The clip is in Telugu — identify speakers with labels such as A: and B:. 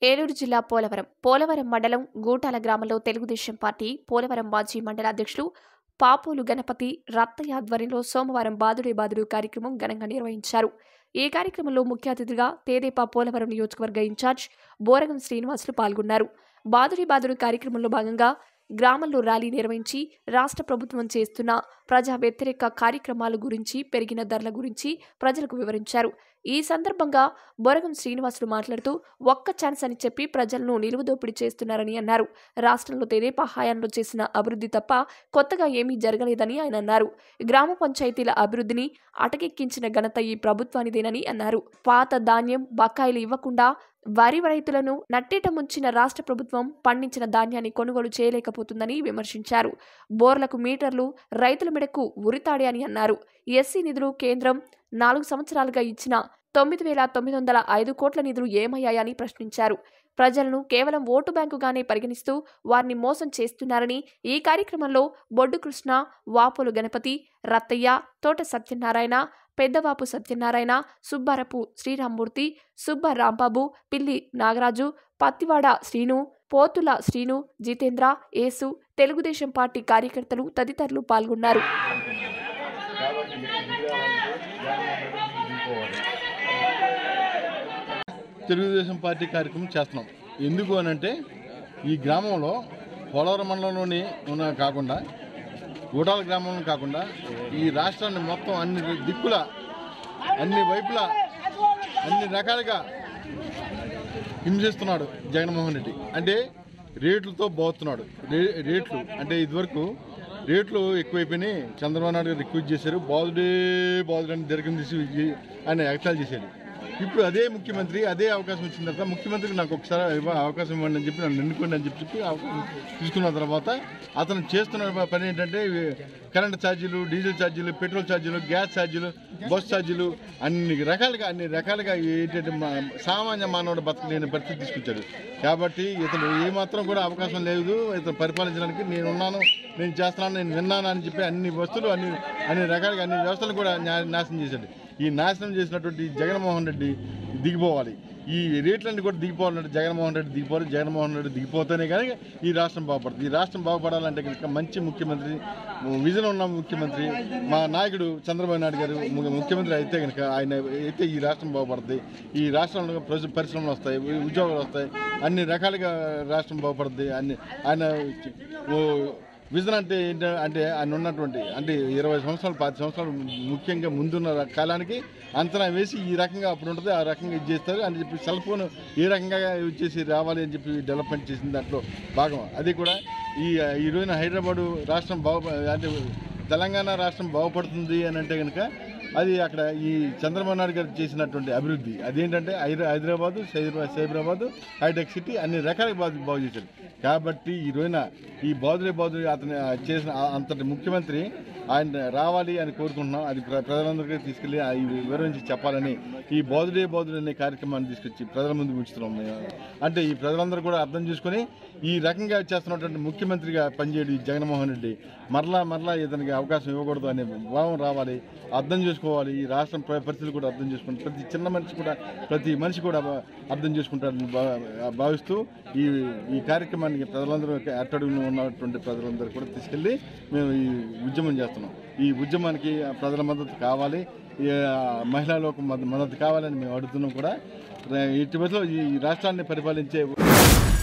A: ఏలూరు జిల్లా పోలవరం పోలవరం మండలం గూటాల గ్రామంలో తెలుగుదేశం పార్టీ పోలవరం మాజీ మండల అధ్యక్షులు పాపోలు గణపతి రత్తయ్య ఆధ్వర్యంలో సోమవారం బాదుడే బాదుడు కార్యక్రమం ఘనంగా నిర్వహించారు ఈ కార్యక్రమంలో ముఖ్య అతిథిగా తేదేపా పోలవరం నియోజకవర్గ ఇన్ఛార్జ్ బోరగం శ్రీనివాసులు పాల్గొన్నారు బాదుడే బాదుడు కార్యక్రమంలో భాగంగా గ్రామంలో ర్యాలీ నిర్వహించి రాష్ట్ర ప్రభుత్వం చేస్తున్న ప్రజా వ్యతిరేక కార్యక్రమాల గురించి పెరిగిన ధరల గురించి ప్రజలకు వివరించారు ఈ సందర్భంగా బొరగం శ్రీనివాసులు మాట్లాడుతూ ఒక్క ఛాన్స్ అని చెప్పి ప్రజలను నిలువుదోపిడీ చేస్తున్నారని అన్నారు రాష్ట్రంలో తెదేపా హయాంలో చేసిన అభివృద్ధి తప్ప కొత్తగా ఏమీ జరగలేదని ఆయన అన్నారు గ్రామ పంచాయతీల అభివృద్ధిని అటకెక్కించిన ఘనత ఈ ప్రభుత్వానిదేనని అన్నారు పాత ధాన్యం బకాయిలు ఇవ్వకుండా వరి రైతులను నట్టేట ముంచిన రాష్ట్ర ప్రభుత్వం పండించిన ధాన్యాన్ని కొనుగోలు చేయలేకపోతుందని విమర్శించారు బోర్లకు మీటర్లు రైతుల మెడకు ఉరితాడే అని అన్నారు ఎస్సీ నిధులు కేంద్రం నాలుగు సంవత్సరాలుగా ఇచ్చిన తొమ్మిది వేల తొమ్మిది వందల ఐదు కోట్ల నిధులు ఏమయ్యాయని ప్రశ్నించారు ప్రజలను కేవలం ఓటు బ్యాంకుగానే పరిగణిస్తూ వారిని మోసం చేస్తున్నారని ఈ కార్యక్రమంలో బొడ్డు కృష్ణ వాపోలు గణపతి రత్తయ్య తోట సత్యనారాయణ పెద్దవాపు సత్యనారాయణ సుబ్బారపు శ్రీరామ్మూర్తి సుబ్బ రాంబాబు పిల్లి నాగరాజు పత్తివాడ శ్రీను పోతుల శ్రీను జితేంద్ర యేసు తెలుగుదేశం పార్టీ కార్యకర్తలు తదితరులు పాల్గొన్నారు
B: కాబట్టి తెలుగుదేశం పార్టీ కార్యక్రమం చేస్తున్నాం ఎందుకు అని అంటే ఈ గ్రామంలో పోలవరం మండలంలోని ఉన్న కాకుండా గూడాల గ్రామంలో కాకుండా ఈ రాష్ట్రాన్ని మొత్తం అన్ని దిక్కుల అన్ని వైపులా అన్ని రకాలుగా హింసిస్తున్నాడు జగన్మోహన్ రెడ్డి అంటే రేట్లతో పోతున్నాడు రే రేట్లు అంటే ఇదివరకు రేట్లు ఎక్కువైపోయినాయి చంద్రబాబు నాయుడు గారు రిక్వెస్ట్ చేశారు బాదుడే బాదుడే అని దీర్ఘం తీసి ఈ- ఆయన ఎక్టాలు చేశాడు ఇప్పుడు అదే ముఖ్యమంత్రి అదే అవకాశం వచ్చిన తర్వాత ముఖ్యమంత్రికి నాకు ఒకసారి ఇవ్వ- అవకాశం ఇవ్వండి అని చెప్పి నన్ను ఎన్నుకోండి అని చెప్పి చెప్పి అవకాశం తీసుకున్న తర్వాత అతను చేస్తున్న పని ఏంటంటే ఇవి కరెంట్ ఛార్జీలు డీజిల్ ఛార్జీలు పెట్రోల్ ఛార్జీలు గ్యాస్ ఛార్జీలు బస్ ఛార్జీలు అన్ని రకాలుగా అన్ని రకాలుగా ఏంటంటే మా- సామాన్య మానవుడు బతకలేని పరిస్థితి తీసుకొచ్చాడు కాబట్టి ఇతను ఏమాత్రం కూడా అవకాశం లేదు ఇతను పరిపాలించడానికి నేను ఉన్నాను నేను చేస్తున్నాను నేను విన్నాను అని చెప్పి అన్ని వస్తువులు అన్ని అన్ని రకాలుగా అన్ని వ్యవస్థలు కూడా న్యా- నాశనం చేశాడు ఈ నాశనం చేసినటువంటి జగన్మోహన్ రెడ్డి దిగిపోవాలి ఈ రేట్లన్నీ కూడా దిగిపోవాలంటే జగన్మోహన్ రెడ్డి దిగిపోవాలి జగన్మోహన్ రెడ్డి దిగిపోతేనే కానీ ఈ రాష్ట్రం బాగుపడుతుంది ఈ రాష్ట్రం బాగుపడాలంటే కనుక మంచి ముఖ్యమంత్రి విజన్ ఉన్న ముఖ్యమంత్రి మా నాయకుడు చంద్రబాబు నాయుడు గారు ము- ముఖ్యమంత్రి అయితే కనుక ఆయన అయితే ఈ రాష్ట్రం బాగుపడుతుంది ఈ రాష్ట్రంలో ప్రజ పరిశ్రమలు వస్తాయి ఉద్యోగాలు వస్తాయి అన్ని రకాలుగా రాష్ట్రం బాగుపడుతుంది అన్ని ఆయన ఓ విజన్ అంటే ఏంట అంటే ఆయన ఉన్నటువంటి అంటే ఇరవై సంవత్సరాలు పది సంవత్సరాలు ముఖ్యంగా ముందున్న కాలానికి అంచనా వేసి ఈ రకంగా అప్పుడు ఉంటుంది ఆ రకంగా ఇది చేస్తారు అని చెప్పి సెల్ ఫోన్ ఏ రకంగా వచ్చేసి రావాలి అని చెప్పి డెవలప్మెంట్ చేసిన దాంట్లో భాగం అది కూడా ఈ ఈ రోజున హైదరాబాదు రాష్ట్రం బాగు అంటే తెలంగాణ రాష్ట్రం బాగుపడుతుంది అని అంటే కనుక అది అక్కడ ఈ చంద్రబాబు నాయుడు గారు చేసినటువంటి అభివృద్ధి అదేంటంటే హైదరా హైదరాబాదు సైదరా సైబరాబాదు హైటెక్ సిటీ అన్ని రకాలుగా బాగు బాగు చేశారు కాబట్టి ఈ రోజున ఈ బాదులే బాదులే అతను చేసిన ఆ- అంతటి ముఖ్యమంత్రి ఆయన రావాలి అని కోరుకుంటున్నాం అది ప్ర- ప్రజలందరికీ తీసుకెళ్ళి ఆ ఈ వివరించి చెప్పాలని ఈ బాదుడే బాదుడే అనే కార్యక్రమాన్ని తీసుకొచ్చి ప్రజల ముందు ఉంచుతున్నాం మేము. అంటే ఈ ప్రజలందరూ కూడా అర్థం చేసుకొని ఈ రకంగా చేస్తున్నటువంటి ముఖ్యమంత్రిగా పనిచేయడు ఈ జగన్మోహన్ రెడ్డి మరలా మరలా ఇతనికి అవకాశం ఇవ్వకూడదు అనే భావం రావాలి అర్థం చేసుకోవాలి ఈ రాష్ట్రం ప- పరిస్థితులు కూడా అర్థం చేసుకుని ప్రతి చిన్న మనిషి కూడా ప్రతి మనిషి కూడా బా- అర్థం చేసుకుంటారని భా- భావిస్తూ ఈ ఈ కార్యక్రమానికి ప్రజలందరూ అట్టడుగున ఉన్నటువంటి ప్రజలందరూ కూడా తీసుకెళ్ళి మేము ఈ ఉద్యమం చేస్తున్నాం ఈ ఉద్యమానికి ప్రజల మద్దతు కావాలి ఈ, ఆ, మహిళా లోకం మద్ద- మద్దతు కావాలని మేము అడుగుతున్నాం కూడా ఇటీవల ఈ రాష్ట్రాన్ని పరిపాలించే